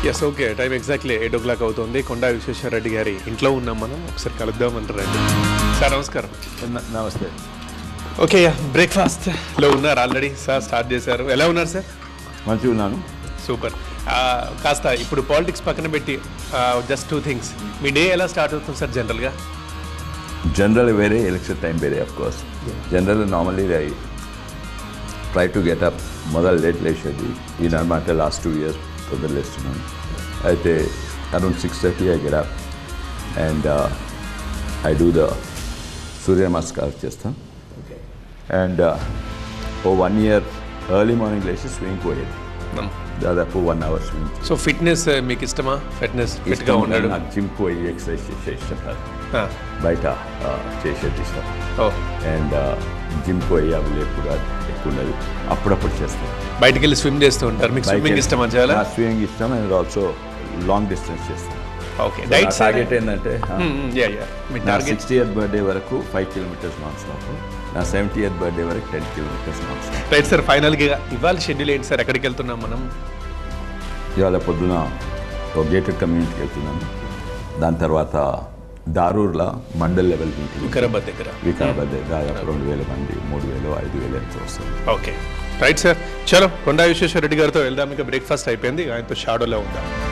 yes okay time exactly eight o'clock అవుతుంది కొండా విశ్వేశ్వరరెడ్డి గారి ఇంట్లో ఉన్నాం మనం ఒకసారి కలుద్దాం అంటారండి సార్ నమస్కారం న- నమస్తే ఓకే బ్రేక్ఫాస్ట్లో ఉన్నారు ఆల్రెడీ సార్ స్టార్ట్ చేశారు ఎలా ఉన్నారు సార్ మంచిగా ఉన్నాను సూపర్ కాస్త ఇప్పుడు పాలిటిక్స్ పక్కన పెట్టి జస్ట్ టూ థింగ్స్ మీ డే ఎలా స్టార్ట్ అవుతుంది సార్ జనరల్గా జనరల్ వేరే ఎలక్షన్ టైం వేరే of course general normally I try to get up మొదలు లేట్ లేచేది ఈ నర్మాట లాస్ట్ టూ ఇయర్స్ వదిలేస్తున్నాను అయితే around six thirty I get up and I do the surya namaskaram చేస్తాను and oh one year early morning లేచి swing పోయేది దాదాపు one hour swing so fitness మీకు ఇష్టమా ఫిట్నెస్ ఫిట్గా ఉండడం నాకు జిమ్ పోయి ఎక్సర్సైజ్ చేసే ఇష్టం కాదు Ah, బయట ఆ, చేసేది ఇష్టం ఓ అండ్ జిమ్ పోయి అవి లేపుడు ఎక్కువ ఉన్నది అప్పుడప్పుడు చేస్తాను బయటికి వెళ్ళి స్విమ్ చేస్తూ ఉంటారు మీకు స్విమ్మింగ్ ఇష్టమా చాలా స్విమ్మింగ్ ఇష్టం అండ్ ఆల్సో లాంగ్ డిస్టెన్స్ చేస్తాను ఓకే డైట్ టార్గెట్ ఏంటంటే యా యా మీ నా టార్గెట్ సిక్స్టీ ఇయర్ బర్త్డే వరకు ఫైవ్ కిలోమీటర్స్ నాన్ స్టాప్ నా సెవెంటీ ఇయర్ బర్త్డే వరకు ten kilometers non stop right sir ఫైనల్గా ఇవాళ షెడ్యూల్ ఏంటి సార్ ఎక్కడికి వెళ్తున్నాం మనం ఇవాళ పొద్దున ఒక గేటెడ్ కమ్యూనిటీకి వెళ్తున్నాను దాని తర్వాత దారూర్లో మండల్ లెవెల్ మీటింగ్ వికారాబాద్ దగ్గర వికారాబాద్ దాదాపు రెండు వేల మంది మూడు వేలు ఐదు వేలు ఎంత వస్తుంది ఓకే రైట్ సార్ చలో కొండా విశ్వేశ్వర రెడ్డి గారితో వెళ్దాం ఇంకా బ్రేక్ఫాస్ట్ అయిపోయింది ఆయనతో షాడోలో ఉందాం